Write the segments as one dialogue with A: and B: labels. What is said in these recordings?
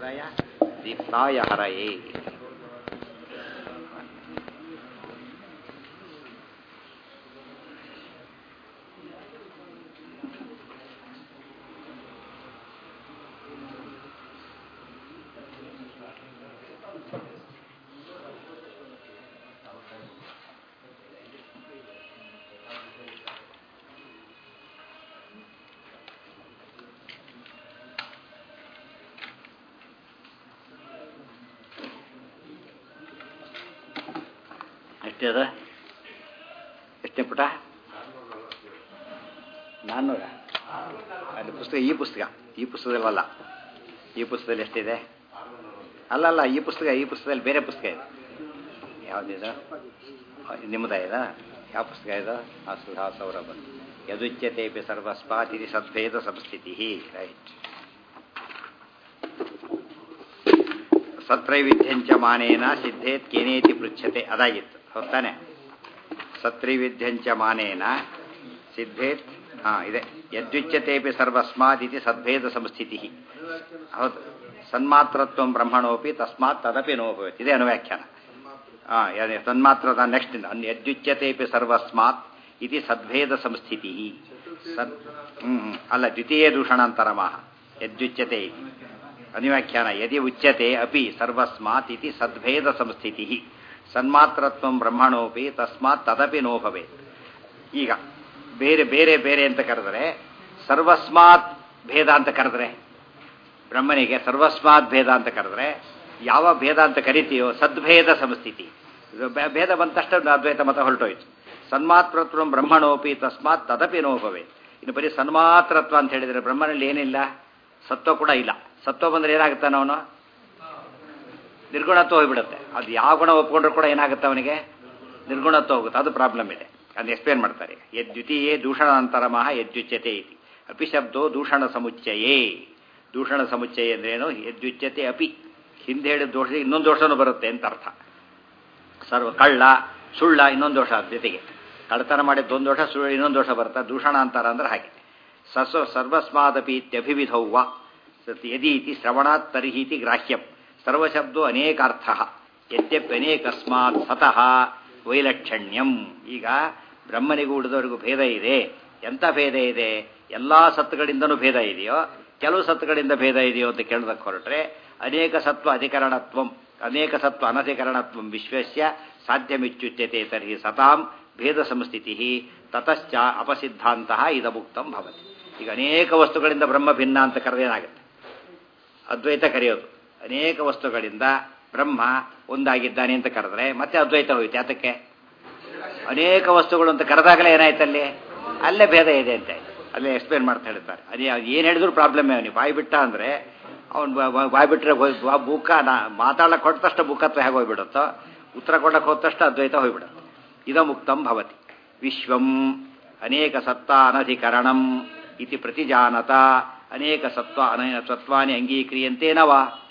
A: ಹೃದಯ ದೀಪ್ತಾಯ ಹರಯೇ ಎಷ್ಟೇ ಅದ ಎಷ್ಟನೇ ಪುಟ ನಾನ್ನೂರ ಅದು ಪುಸ್ತಕ ಈ ಪುಸ್ತಕ ಈ ಪುಸ್ತಕದಲ್ಲಲ್ಲ ಈ ಪುಸ್ತಕದಲ್ಲಿ ಎಷ್ಟಿದೆ ಅಲ್ಲ ಅಲ್ಲ ಈ ಪುಸ್ತಕ ಈ ಪುಸ್ತಕದಲ್ಲಿ ಬೇರೆ ಪುಸ್ತಕ ಇದೆ ಯಾವುದಿದು ನಿಮ್ಮದ ಇದಾ ಯಾವ ಪುಸ್ತಕ ಇದು ಆ ಸುಧಾ ಸೌರಭ ಯದುಚ್ಯತೆ ಪಿ ಸರ್ವಸ್ಪಾತಿರಿ ಸದ್ಭೇದ ಸಂಸ್ಥಿತಿ ರೈಟ್ ಸತ್ರೈವಿಧ್ಯಂಚ ಮಾನೇನ ಸಿದ್ಧೇತ್ ಕೇನೇತಿ ಪೃಚ್ಛತೆ ಅದಾಗಿತ್ತು ಹೌದಾನೆ ಸತ್ರೈವಿಧ್ಯಂಚ ಮಾನೇನ ಸಿದ್ಧೇತ್ ಹಾ ಇದೆ ಯದ್ಯುಚ್ಯತೆಪಿ ಸರ್ವಸ್ಮಾತ್ ಇತಿ ಸದ್ಭೇದ ಸಂಸ್ಥಿತಿ ಹೌದು ಸನ್ಮಾತ್ರತ್ವ ಬ್ರಹ್ಮಣೋಪಿ ತಸ್ಮಾತ್ ತದಪಿ ನೋಭವತಿ ಇದೆ ಅನುವ್ಯಾಖ್ಯಾನ ಹಾ ತನ್ಮಾತ್ರದ ನೆಕ್ಸ್ಟ್ ಯದ್ಯುಚ್ಯತೆಪಿ ಸರ್ವಸ್ಮಾತ್ ಇತಿ ಸದ್ಭೇದ ಸಂಸ್ಥಿತಿ ಸದ್ ಹ್ಮ್ ಅಲ್ಲ ದ್ವಿತೀಯ ದೂಷಣಾಂತರಮಃ ಯದ್ಯುಚ್ಯತೆ ಇತಿ ಅನಿವ್ಯಾಖ್ಯಾನ ಯದಿ ಉಚ್ಯತೆ ಅಪಿ ಸರ್ವಸ್ಮಾತ್ ಇತಿ ಸದ್ಭೇದ ಸಂಸ್ಥಿತಿ ಸನ್ಮಾತ್ರತ್ವ ಬ್ರಹ್ಮಣೋಪಿ ತಸ್ಮಾತ್ ತದಪಿ ನೋ ಭವೇತ್ ಈಗ ಬೇರೆ ಬೇರೆ ಬೇರೆ ಅಂತ ಕರೆದರೆ ಸರ್ವಸ್ಮಾತ್ ಭೇದ ಅಂತ ಕರೆದ್ರೆ ಬ್ರಹ್ಮನಿಗೆ ಸರ್ವಸ್ಮಾತ್ ಭೇದ ಅಂತ ಕರೆದ್ರೆ ಯಾವ ಭೇದ ಅಂತ ಕರಿತೀಯೋ ಸದ್ಭೇದ ಸಂಸ್ಥಿತಿ ಭೇದ ಬಂದ ತಕ್ಷಣ ಅದ್ವೈತ ಮತ ಹೊರಟೋಯ್ತು ಸನ್ಮಾತ್ರತ್ವ ಬ್ರಹ್ಮಣೋಪಿ ತಸ್ಮಾತ್ ತದಪಿ ನೋ ಭವೇತ್ ಇನ್ನು ಬರೀ ಸನ್ಮಾತ್ರತ್ವ ಅಂತ ಹೇಳಿದರೆ ಬ್ರಹ್ಮನಲ್ಲಿ ಏನಿಲ್ಲ ಸತ್ವ ಕೂಡ ಇಲ್ಲ ಸತ್ವ ಬಂದ್ರೆ ಏನಾಗುತ್ತಾನ ಅವನು ನಿರ್ಗುಣತ್ವ ಹೋಗ್ಬಿಡುತ್ತೆ ಅದು ಯಾವ ಗುಣ ಒಪ್ಕೊಂಡ್ರು ಕೂಡ ಏನಾಗುತ್ತೆ ಅವನಿಗೆ ನಿರ್ಗುಣತ್ವ ಹೋಗುತ್ತೆ ಅದು ಪ್ರಾಬ್ಲಮ್ ಇದೆ ಅದನ್ನ ಎಕ್ಸ್ಪ್ಲೇನ್ ಮಾಡ್ತಾರೆ ಯದ್ವಿತೀಯೇ ದೂಷಣಾಂತರಮಃ ಯದ್ಯುಚ್ಯತೆ ಇತಿ ಅಪಿ ಶಬ್ದೋ ದೂಷಣ ಸಮುಚ್ಚಯೇ ದೂಷಣ ಸಮುಚ್ಚಯ ಅಂದ್ರೇನು ಯದ್ಯುಚ್ಯತೆ ಅಪಿ ಹಿಂದೆ ಹೇಳಿದ ದೋಷ ಇನ್ನೊಂದು ದೋಷನೂ ಬರುತ್ತೆ ಅಂತ ಅರ್ಥ ಸರ್ವ ಕಳ್ಳ ಸುಳ್ಳ ಇನ್ನೊಂದು ದೋಷ ಜೊತೆಗೆ ಕಳ್ಳತನ ಮಾಡಿದ್ದೊಂದು ದೋಷ ಸುಳ್ಳು ಇನ್ನೊಂದು ದೋಷ ಬರುತ್ತೆ ದೂಷಣಾಂತರ ಅಂದ್ರೆ ಹಾಗೆ ಸಸ್ವ ಸರ್ವಸ್ಮಾದಪಿ ಇತ್ಯಭಿವಿಧೌವ ಯದಿ ಇತಿ ಶ್ರವಣಾತ್ ತರ್ಹೀತಿ ಗ್ರಾಹ್ಯಂ ಸರ್ವಶಬ್ದೋ ಅನೇಕಾರ್ಥ ಯದ್ಯಪ್ಯನೇಕಸ್ಮಾತ್ ಸತಃ ವೈಲಕ್ಷಣ್ಯಂ ಈಗ ಬ್ರಹ್ಮನಿಗೂ ಉಳಿದವರಿಗೂ ಭೇದ ಇದೆ ಎಂಥ ಭೇದ ಇದೆ ಎಲ್ಲಾ ಸತ್ತುಗಳಿಂದನೂ ಭೇದ ಇದೆಯೋ ಕೆಲವು ಸತ್ತುಗಳಿಂದ ಭೇದ ಇದೆಯೋ ಅಂತ ಕೇಳೋದಕ್ಕೆ ಹೊರಟ್ರೆ ಅನೇಕ ಸತ್ವ ಅಧಿಕರಣತ್ವಂ ಅನೇಕ ಸತ್ವ ಅನಧಿಕರಣತ್ವಂ ವಿಶ್ವಸ್ಯ ಸಾಧ್ಯಮಿಚ್ಯುಚ್ಯತೆ ತರ್ಹಿ ಸತಾಂ ಭೇದ ಸಂಸ್ಥಿತಿ ತತಶ್ಚ ಅಪಸಿದ್ಧಾಂತಹ ಇದಮುಕ್ತಂ ಭವತಿ ಈಗ ಅನೇಕ ವಸ್ತುಗಳಿಂದ ಬ್ರಹ್ಮ ಭಿನ್ನ ಅಂತ ಕರೆದೇನಾಗುತ್ತೆ ಅದ್ವೈತ ಕರೆಯೋದು ಅನೇಕ ವಸ್ತುಗಳಿಂದ ಬ್ರಹ್ಮ ಒಂದಾಗಿದ್ದಾನೆ ಅಂತ ಕರೆದ್ರೆ ಮತ್ತೆ ಅದ್ವೈತ ಹೋಯ್ತು ಯಾತಕ್ಕೆ ಅನೇಕ ವಸ್ತುಗಳು ಅಂತ ಕರೆದಾಗಲೇ ಏನಾಯ್ತಲ್ಲಿ ಅಲ್ಲೇ ಭೇದ ಇದೆ ಅಂತ ಅಲ್ಲೇ ಎಕ್ಸ್ಪ್ಲೇನ್ ಮಾಡ್ತಾ ಹೇಳ್ತಾರೆ ಅದೇ ಏನು ಹೇಳಿದ್ರು ಪ್ರಾಬ್ಲಮ್ ಅವನಿಗೆ ಬಾಯಿ ಬಿಟ್ಟ ಅಂದರೆ ಅವ್ನು ಬಾಯಿ ಬಿಟ್ಟರೆ ಬುಕ್ಕ ನಾ ಮಾತಾಡಕ್ಕೆ ಹೊಟ್ಟ ತಕ್ಷಣ ಬುಕ್ಕತ್ವ ಹೇಗೆ ಹೋಗ್ಬಿಡುತ್ತೋ ಉತ್ತರ ಕೊಡಕ್ಕೆ ಹೋದ ತಕ್ಷಣ ಅದ್ವೈತ ಹೋಗ್ಬಿಡುತ್ತೆ ಇದ ಮುಕ್ತಂ ಭವತಿ ವಿಶ್ವಂ ಅನೇಕ ಸತ್ತ ಅನಧಿಕರಣಂ ಇತಿ ಪ್ರತಿಜಾನತ ಅನೇಕ ಸತ್ವ ಅನ ಸತ್ವಾನಿ ಅಂಗೀಕ್ರಿಯಂತೇನವ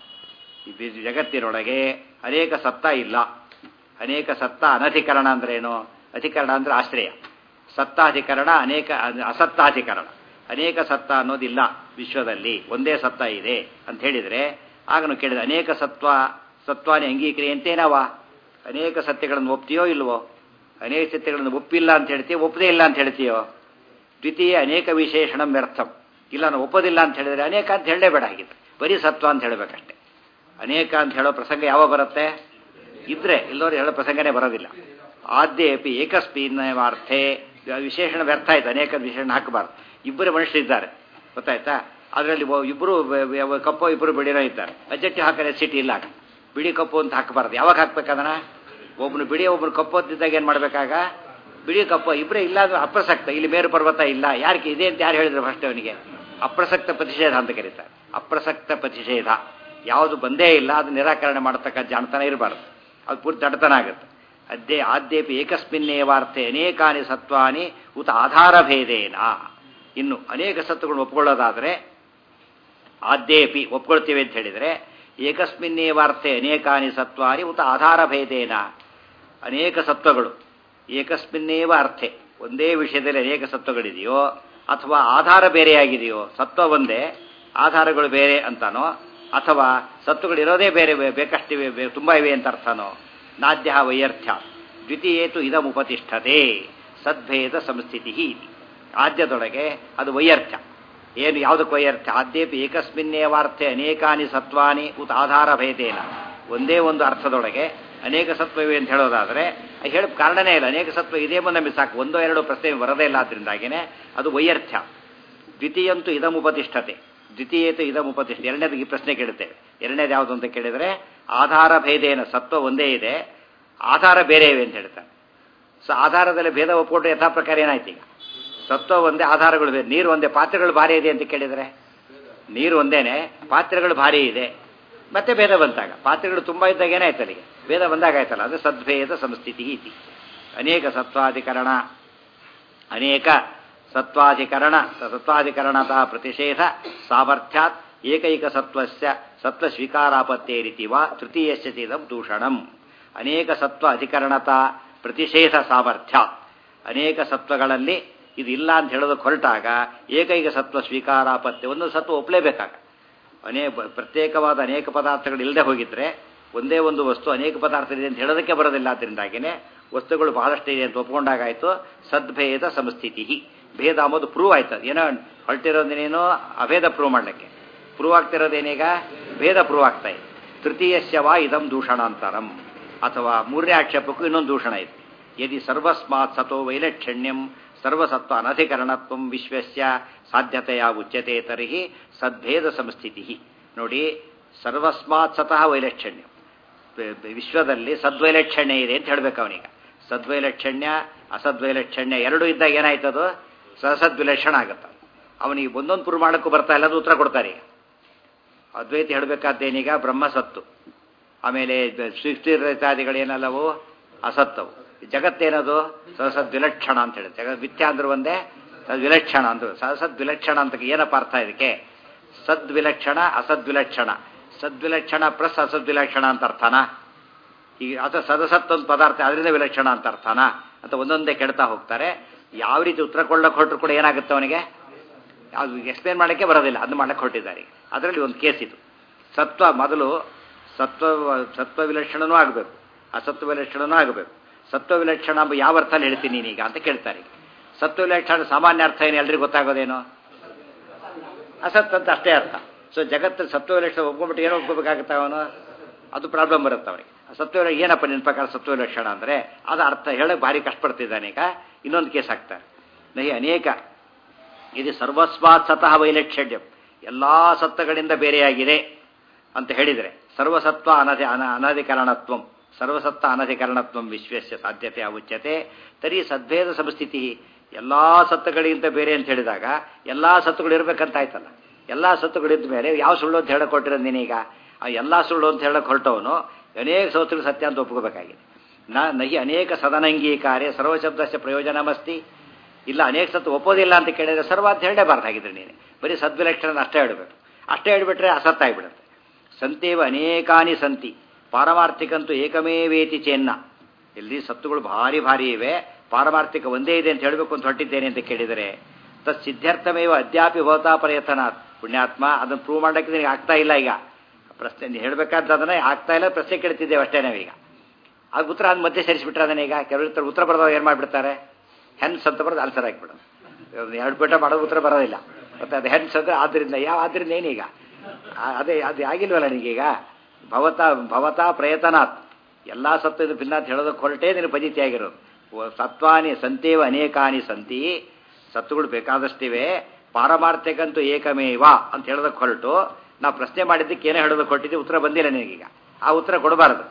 A: ಜಗತ್ತಿನೊಳಗೆ ಅನೇಕ ಸತ್ತ ಇಲ್ಲ ಅನೇಕ ಸತ್ತ ಅನಧಿಕರಣ ಅಂದ್ರೇನು ಅಧಿಕರಣ ಅಂದ್ರೆ ಆಶ್ರಯ ಸತ್ತಾಧಿಕರಣ ಅನೇಕ ಅಸತ್ತಾಧಿಕರಣ ಅನೇಕ ಸತ್ತ ಅನ್ನೋದಿಲ್ಲ ವಿಶ್ವದಲ್ಲಿ ಒಂದೇ ಸತ್ತ ಇದೆ ಅಂತ ಹೇಳಿದರೆ ಆಗ ನಾವು ಕೇಳಿದ ಅನೇಕ ಸತ್ವ ಸತ್ವಾನಿ ಅಂಗೀಕ್ರಿಯಂತೇನವ ಅನೇಕ ಸತ್ಯಗಳನ್ನು ಒಪ್ತೀಯೋ ಇಲ್ವೋ ಅನೇಕ ಸತ್ಯಗಳನ್ನು ಒಪ್ಪಿಲ್ಲ ಅಂತ ಹೇಳ್ತೀಯೋ ಒಪ್ಪದೇ ಇಲ್ಲ ಅಂತ ಹೇಳ್ತೀಯೋ ದ್ವಿತೀಯ ಅನೇಕ ವಿಶೇಷಣ ವ್ಯರ್ಥಂ ಇಲ್ಲ ನಾವು ಒಪ್ಪೋದಿಲ್ಲ ಅಂತ ಹೇಳಿದರೆ ಅನೇಕ ಅಂತ ಹೇಳಲೇಬೇಡ ಹಾಗಿದ್ರೆ ಬರೀ ಸತ್ವ ಅಂತ ಹೇಳಬೇಕಷ್ಟೆ ಅನೇಕ ಅಂತ ಹೇಳೋ ಪ್ರಸಂಗ ಯಾವ ಬರುತ್ತೆ ಇದ್ರೆ ಇಲ್ಲವರು ಹೇಳೋ ಪ್ರಸಂಗನೇ ಬರೋದಿಲ್ಲ ಆದ್ಯಪಿ ಏಕಸ್ಮಿನ್ನರ್ಥೆ ವಿಶೇಷಣ ವ್ಯರ್ಥ ಆಯ್ತು ಅನೇಕ ವಿಶೇಷಣ ಹಾಕಬಾರ್ದು ಇಬ್ಬರು ಮನುಷ್ಯರಿದ್ದಾರೆ ಗೊತ್ತಾಯ್ತಾ ಅದರಲ್ಲಿ ಇಬ್ಬರು ಕಪ್ಪು ಇಬ್ಬರು ಬಿಡಿನೋ ಇದ್ದಾರೆ ಅಜ್ಜಟ್ಟಿ ಹಾಕರೆ ಸಿಟಿ ಇಲ್ಲ ಬಿಡಿ ಕಪ್ಪು ಅಂತ ಹಾಕಬಾರ್ದು ಯಾವಾಗ ಹಾಕ್ಬೇಕದನ್ನ ಒಬ್ಬನು ಬಿಡಿ ಒಬ್ಬನು ಕಪ್ಪು ಅಂತಿದ್ದಾಗ ಏನು ಮಾಡಬೇಕಾಗ ಬಿಡಿ ಕಪ್ಪು ಇಬ್ಬರೇ ಇಲ್ಲ ಅದು ಅಪ್ರಸಕ್ತ ಇಲ್ಲಿ ಮೇರು ಪರ್ವತ ಇಲ್ಲ ಯಾರಿಗೆ ಇದೆ ಅಂತ ಯಾರು ಹೇಳಿದ್ರು ಫಸ್ಟ್ ಅವನಿಗೆ ಅಪ್ರಸಕ್ತ ಪ್ರತಿಷೇಧ ಅಂತ ಕರೀತಾರೆ ಅಪ್ರಸಕ್ತ ಪ್ರತಿಷೇಧ ಯಾವುದು ಬಂದೇ ಇಲ್ಲ ಅದು ನಿರಾಕರಣೆ ಮಾಡತಕ್ಕ ಜಾಣತನ ಇರಬಾರ್ದು ಅದು ಪೂರ್ತಿ ದಡತನ ಆಗುತ್ತೆ ಅದ್ದೇ ಆದ್ಯಪಿ ಏಕಸ್ಮಿನ್ನೇವಾರ್ಥೆ ಅನೇಕಾನಿ ಸತ್ವಾನಿ ಉತ ಆಧಾರ ಭೇದೇನ ಇನ್ನು ಅನೇಕ ಸತ್ವಗಳನ್ನು ಒಪ್ಕೊಳ್ಳೋದಾದರೆ ಆದ್ಯೇಪಿ ಒಪ್ಕೊಳ್ತೀವಿ ಅಂತ ಹೇಳಿದರೆ ಏಕಸ್ಮಿನ್ನೇವಾರ್ಥೆ ಅನೇಕಾನಿ ಸತ್ವಾನಿ ಉತ ಆಧಾರ ಭೇದೇನ ಅನೇಕ ಸತ್ವಗಳು ಏಕಸ್ಮಿನ್ನೇವ ಅರ್ಥೆ ಒಂದೇ ವಿಷಯದಲ್ಲಿ ಅನೇಕ ಸತ್ವಗಳಿದೆಯೋ ಅಥವಾ ಆಧಾರ ಬೇರೆಯಾಗಿದೆಯೋ ಸತ್ವ ಒಂದೇ ಆಧಾರಗಳು ಬೇರೆ ಅಂತಾನೋ ಅಥವಾ ಸತ್ತುಗಳು ಇರೋದೇ ಬೇರೆ ಬೇ- ಬೇಕಷ್ಟಿವೆ ಬೇ- ತುಂಬ ಇವೆ ಅಂತ ಅರ್ಥನೋ ನಾದ್ಯ ವೈಯರ್ಥ್ಯ ದ್ವಿತೀಯೇತು ಇದಮುಪತಿಷ್ಠತೆ ಸದ್ಭೇದ ಸಂಸ್ಥಿತಿ ಇತಿ ಆದ್ಯದೊಳಗೆ ಅದು ವೈಯರ್ಥ್ಯ ಏನು ಯಾವುದಕ್ಕೆ ವೈಯರ್ಥ್ಯ ಆದ್ಯಪಿ ಏಕಸ್ಮಿನ್ನೇವಾರ್ಥೆ ಅನೇಕಾನಿ ಸತ್ವಾನಿ ಉತ್ ಆಧಾರ ಭೇದೇನ ಒಂದೇ ಒಂದು ಅರ್ಥದೊಳಗೆ ಅನೇಕ ಸತ್ವವಿವೆ ಅಂತ ಹೇಳೋದಾದರೆ ಹೇಳ ಕಾರಣನೇ ಇಲ್ಲ ಅನೇಕ ಸತ್ವ ಇದೇ ಮುಂದೆ ನಮಗೆ ಸಾಕು ಒಂದೋ ಎರಡೋ ಪ್ರಶ್ನೆ ಬರದೇ ಇಲ್ಲ ಆದ್ರಿಂದಾಗಿನೇ ಅದು ವೈಯರ್ಥ್ಯ ದ್ವಿತೀಯಂತೂ ಇದಮುಪತಿಷ್ಠತೆ ದ್ವಿತೀಯತು ಇದಮುಪತಿಷ್ಠ ಎರಡನೇದು ಈ ಪ್ರಶ್ನೆ ಕೇಳುತ್ತೇವೆ ಎರಡನೇದು ಯಾವುದು ಅಂತ ಕೇಳಿದರೆ ಆಧಾರ ಭೇದೇನ ಸತ್ವ ಒಂದೇ ಇದೆ ಆಧಾರ ಬೇರೆ ಇವೆ ಅಂತ ಹೇಳ್ತಾರೆ ಸೊ ಆಧಾರದಲ್ಲಿ ಭೇದ ಒಪ್ಪಿಕೊಂಡು ಯಥಾ ಪ್ರಕಾರ ಏನಾಯ್ತು ಈಗ ಸತ್ವ ಒಂದೇ ಆಧಾರಗಳು ಬೇರೆ ನೀರು ಒಂದೇ ಪಾತ್ರೆಗಳು ಭಾರಿ ಇದೆ ಅಂತ ಕೇಳಿದರೆ ನೀರು ಒಂದೇನೆ ಪಾತ್ರೆಗಳು ಭಾರಿ ಇದೆ ಮತ್ತೆ ಭೇದ ಬಂತಾಗ ಪಾತ್ರೆಗಳು ತುಂಬ ಇದ್ದಾಗ ಏನಾಯ್ತು ಅಲ್ಲಿಗೆ ಭೇದ ಬಂದಾಗ ಆಯ್ತಲ್ಲ ಅದು ಸದ್ಭೇದ ಸಂಸ್ಥಿತಿ ಇತಿ ಅನೇಕ ಸತ್ವಾಧಿಕರಣ ಅನೇಕ ಸತ್ವಾಧಿಕರಣ ಸತ್ವಾಧಿಕರಣತಃ ಪ್ರತಿಷೇಧ ಸಾಮರ್ಥ್ಯಾತ್ ಏಕೈಕ ಸತ್ವಸ್ಯ ಸತ್ವ ಸ್ವೀಕಾರಾಪತ್ತೇ ರೀತಿ ವಾ ತೃತೀಯಸ್ಯ ಚೇದಂ ದೂಷಣಂ ಅನೇಕ ಸತ್ವ ಅಧಿಕರಣತ ಪ್ರತಿಷೇಧ ಸಾಮರ್ಥ್ಯ ಅನೇಕ ಸತ್ವಗಳಲ್ಲಿ ಇದು ಇಲ್ಲ ಅಂತ ಹೇಳೋದಕ್ಕೆ ಹೊರಟಾಗ ಏಕೈಕ ಸತ್ವ ಸ್ವೀಕಾರಾಪತ್ಯ ಒಂದು ಸತ್ವ ಒಪ್ಪಲೇಬೇಕಾಗ ಅನೇ ಪ್ರತ್ಯೇಕವಾದ ಅನೇಕ ಪದಾರ್ಥಗಳು ಇಲ್ಲದೆ ಹೋಗಿದ್ರೆ ಒಂದೇ ಒಂದು ವಸ್ತು ಅನೇಕ ಪದಾರ್ಥ ಇದೆ ಅಂತ ಹೇಳೋದಕ್ಕೆ ಬರೋದಿಲ್ಲ ಅದರಿಂದಾಗಿನೇ ವಸ್ತುಗಳು ಬಹಳಷ್ಟು ಇದೆ ಅಂತ ಒಪ್ಕೊಂಡಾಗಾಯ್ತು ಸದ್ಭೇದ ಸಂಸ್ಥಿತಿ ಭೇದ ಅಂಬೋದು ಪ್ರೂವ್ ಆಯ್ತು ಏನೋ ಹೊರಟಿರೋದೇನೇನೋ ಅಭೇದ ಪ್ರೂವ್ ಮಾಡಲಿಕ್ಕೆ ಪ್ರೂವ್ ಆಗ್ತಿರೋದೇನೀಗ ಭೇದ ಪ್ರೂವ್ ಆಗ್ತಾ ಇದೆ ತೃತೀಯಸ್ಯವ ಇದಂ ದೂಷಣಾಂತರಂ ಅಥವಾ ಮೂರನೇ ಆಕ್ಷೇಪಕ್ಕೂ ಇನ್ನೊಂದು ದೂಷಣ ಇದೆ ಯದಿ ಸರ್ವಸ್ಮಾತ್ ಸತೋ ವೈಲಕ್ಷಣ್ಯಂ ಸರ್ವಸತ್ವ ಅನಧಿಕರಣತ್ವ ವಿಶ್ವಸ್ಯ ಸಾಧ್ಯತೆಯ ಉಚ್ಯತೆ ತರ್ಹಿ ಸದ್ಭೇದ ಸಂಸ್ಥಿತಿ ನೋಡಿ ಸರ್ವಸ್ಮಾತ್ ಸತಃ ವೈಲಕ್ಷಣ್ಯ ವಿಶ್ವದಲ್ಲಿ ಸದ್ವೈಲಕ್ಷಣ್ಯ ಇದೆ ಅಂತ ಹೇಳ್ಬೇಕು ಅವನಿಗೆ ಸದ್ವೈಲಕ್ಷಣ್ಯ ಅಸದ್ವೈಲಕ್ಷಣ್ಯ ಎರಡೂ ಇದ್ದಾಗ ಏನಾಯ್ತದು ಸಸದ್ವಿಲಕ್ಷಣ ಆಗುತ್ತೆ ಅವನಿಗೆ ಒಂದೊಂದು ಪ್ರೂವ್ ಮಾಡೋಕ್ಕೂ ಬರ್ತಾ ಇಲ್ಲ ಅದು ಉತ್ತರ ಕೊಡ್ತಾರೆ ಈಗ ಅದ್ವೈತ ಹೇಳಬೇಕಾದ್ದೇನೀಗ ಬ್ರಹ್ಮಸತ್ತು ಆಮೇಲೆ ಸೃಷ್ಟಿರಹಿತಾದಿಗಳೇನಲ್ಲವು ಅಸತ್ತವು ಜಗತ್ತೇನದು ಸಸದ್ವಿಲಕ್ಷಣ ಅಂತ ಹೇಳಿ ಜಗತ್ ಮಿಥ್ಯಾ ಅಂದ್ರೆ ಒಂದೇ ಸದ್ವಿಲಕ್ಷಣ ಅಂತ ಸಸದ್ವಿಲಕ್ಷಣ ಅಂತ ಏನಪ್ಪ ಅರ್ಥ ಇದಕ್ಕೆ ಸದ್ವಿಲಕ್ಷಣ ಅಸದ್ವಿಲಕ್ಷಣ ಸದ್ವಿಲಕ್ಷಣ ಪ್ಲಸ್ ಅಸದ್ವಿಲಕ್ಷಣ ಅಂತ ಅರ್ಥನಾ ಈಗ ಅಸ ಸದಸತ್ ಒಂದು ಪದಾರ್ಥ ಅದರಿಂದ ವಿಲಕ್ಷಣ ಅಂತ ಅರ್ಥನಾ ಅಂತ ಒಂದೊಂದೇ ಕೆಡ್ತಾ ಹೋಗ್ತಾರೆ ಯಾವ ರೀತಿ ಉತ್ತರ ಕೊಳ್ಳಕ್ಕೆ ಹೊರಟರು ಕೂಡ ಏನಾಗುತ್ತೆ ಅವನಿಗೆ ಅದು ಎಕ್ಸ್ಪ್ಲೇನ್ ಮಾಡೋಕ್ಕೆ ಬರೋದಿಲ್ಲ ಅದು ಮಾಡಕ್ಕೆ ಹೊರಟಿದ್ದಾರೆ ಅದರಲ್ಲಿ ಒಂದು ಕೇಸ್ ಇದು ಸತ್ವ ಮೊದಲು ಸತ್ವ ಸತ್ವ ವಿಲಕ್ಷಣನೂ ಆಗಬೇಕು ಅಸತ್ವ ವಿಲಕ್ಷಣನೂ ಆಗಬೇಕು ಸತ್ವ ವಿಲಕ್ಷಣ ಎಂಬ ಯಾವ ಅರ್ಥದಲ್ಲಿ ಹೇಳ್ತೀನಿ ನೀನೀಗ ಅಂತ ಕೇಳ್ತಾರೆ ಸತ್ವ ವಿಲಕ್ಷಣ ಸಾಮಾನ್ಯ ಅರ್ಥ ಏನು ಎಲ್ರಿಗೂ ಗೊತ್ತಾಗೋದೇನು ಅಸತ್ ಅಂತ ಅಷ್ಟೇ ಅರ್ಥ ಸೊ ಜಗತ್ತು ಸತ್ವ ವಿಲಕ್ಷಣ ಒಪ್ಕೊಂಡ್ಬಿಟ್ಟು ಏನೋ ಒಪ್ಕೋಬೇಕಾಗುತ್ತೆ ಅವನು ಅದು ಪ್ರಾಬ್ಲಮ್ ಬರುತ್ತೆ ಅವನಿಗೆ ಸತ್ವ ಏನಪ್ಪ ನಿನ್ನ ಪ್ರಕಾರ ಸತ್ವ ವಿಲಕ್ಷಣ ಅಂದರೆ ಅದು ಅರ್ಥ ಹೇಳಕ್ಕೆ ಭಾರಿ ಕಷ್ಟಪಡ್ತಿದ್ದಾನೆ ಈಗ ಇನ್ನೊಂದು ಕೇಸ್ ಹಾಕ್ತಾರೆ ನಹಿ ಅನೇಕ ಇದು ಸರ್ವಸ್ವಾತ್ ಸತಃ ವೈಲಕ್ಷಣ್ಯಂ ಎಲ್ಲ ಸತ್ವಗಳಿಂದ ಬೇರೆಯಾಗಿದೆ ಅಂತ ಹೇಳಿದರೆ ಸರ್ವಸತ್ವ ಅನಧಿ ಅನ ಅನಧಿಕರಣತ್ವಂ ಸರ್ವಸತ್ವ ಅನಧಿಕರಣತ್ವಂ ವಿಶ್ವಸ್ಯ ಸಾಧ್ಯತೆ ಉಚ್ಯತೆ ತರಿ ಸದ್ಭೇದ ಸಂಸ್ಥಿತಿ ಎಲ್ಲ ಸತ್ತುಗಳಿಗಿಂತ ಬೇರೆ ಅಂತ ಹೇಳಿದಾಗ ಎಲ್ಲ ಸತ್ತುಗಳು ಇರಬೇಕಂತ ಆಯ್ತಲ್ಲ ಎಲ್ಲ ಸತ್ತುಗಳಿದ್ದ ಮೇಲೆ ಯಾವ ಸುಳ್ಳು ಅಂತ ಹೇಳಕ್ ಕೊಟ್ಟಿರೋದು ನೀನೀಗ ಆ ಎಲ್ಲ ಸುಳ್ಳು ಅಂತ ಹೇಳಕ್ ಹೊರಟವನು ಅನೇಕ ಸೌತುಗಳು ಸತ್ಯ ಅಂತ ಒಪ್ಕೋಬೇಕಾಗಿದೆ ನ ನಹಿ ಅನೇಕ ಸದನಂಗೀಕಾರ್ಯ ಸರ್ವಶಬ್ದಸ್ಯ ಪ್ರಯೋಜನಮಸ್ತಿ ಇಲ್ಲ ಅನೇಕ ಸತ್ತು ಒಪ್ಪೋದಿಲ್ಲ ಅಂತ ಕೇಳಿದ್ರೆ ಸರ್ವ ಅಂತ ಹೇಳಲೇಬಾರ್ದಾಗಿದ್ರೆ ನೀನು ಬರೀ ಸದ್ವಿಲಕ್ಷಣ ಅಷ್ಟೇ ಹೇಳಬೇಕು ಅಷ್ಟೇ ಹೇಳ್ಬಿಟ್ರೆ ಅಸತ್ತಾಗ್ಬಿಡುತ್ತೆ ಸಂತೇವ ಅನೇಕಾನಿ ಸಂತಿ ಪಾರಮಾರ್ಥಿಕಂತೂ ಏಕಮೇವೇತಿ ಚೆನ್ನ ಇಲ್ಲಿ ಸತ್ತುಗಳು ಭಾರಿ ಭಾರಿ ಇವೆ ಪಾರಮಾರ್ಥಿಕ ಒಂದೇ ಇದೆ ಅಂತ ಹೇಳಬೇಕು ಅಂತ ಹೊರಟಿದ್ದೇನೆ ಅಂತ ಕೇಳಿದರೆ ತತ್ ಸಿದ್ಧಾರ್ಥಮೇವ ಅದ್ಯಾಪಿ ಭವತಾ ಪ್ರಯತ್ನ ಪುಣ್ಯಾತ್ಮ ಅದನ್ನು ಪ್ರೂವ್ ಮಾಡೋಕ್ಕೆ ನಿನಗೆ ಆಗ್ತಾ ಇಲ್ಲ ಈಗ ಪ್ರಶ್ನೆ ನೀವು ಹೇಳಬೇಕಾದ್ರೆ ಆಗ್ತಾ ಇಲ್ಲ ಪ್ರಶ್ನೆ ಕೇಳ್ತಿದ್ದೇವೆ ಅಷ್ಟೇ ನಾವೀಗ ಆಗ ಉತ್ತರ ಅದು ಮಧ್ಯೆ ಸೇರಿಸಿಬಿಟ್ರೆ ಅದನ್ನ ಈಗ ಕೆಲವರು ಉತ್ತರ ಬರೋದಾಗ ಏನು ಮಾಡಿಬಿಡ್ತಾರೆ ಹೆನ್ಸ್ ಅಂತ ಬರೋದು ಆನ್ಸರ್ ಹಾಕ್ಬಿಡೋದು ಎರಡು ಪೇಟ ಮಾಡೋದು ಉತ್ತರ ಬರೋದಿಲ್ಲ ಮತ್ತೆ ಅದು ಹೆನ್ಸ್ ಅಂದ್ರೆ ಆದ್ರಿಂದ ಯಾವ ಆದ್ರಿಂದ ಏನೀಗ ಅದೇ ಅದು ಆಗಿಲ್ವಲ್ಲ ನಿನಗೀಗ ಭವತಾ ಭವತಾ ಪ್ರಯತ್ನಾತ್ ಎಲ್ಲ ಸತ್ವದ ಭಿನ್ನ ಅಂತ ಹೇಳೋದಕ್ಕೆ ಹೊರಟೇ ನಿನ್ನ ಪಜಿತಿ ಆಗಿರೋದು ಸತ್ವಾನಿ ಸಂತೇವ ಅನೇಕಾನಿ ಸಂತಿ ಸತ್ತುಗಳು ಬೇಕಾದಷ್ಟಿವೆ ಪಾರಮಾರ್ಥಿಕಂತೂ ಏಕಮೇವ ಅಂತ ಹೇಳೋದಕ್ಕೆ ಹೊರಟು ನಾವು ಪ್ರಶ್ನೆ ಮಾಡಿದ್ದಕ್ಕೆ ಏನೋ ಹೇಳೋದಕ್ಕೆ ಹೊರಟಿದ್ದೆ ಉತ್ತರ ಬಂದಿಲ್ಲ ನಿನಗೀಗ ಆ ಉತ್ತರ ಕೊಡಬಾರದು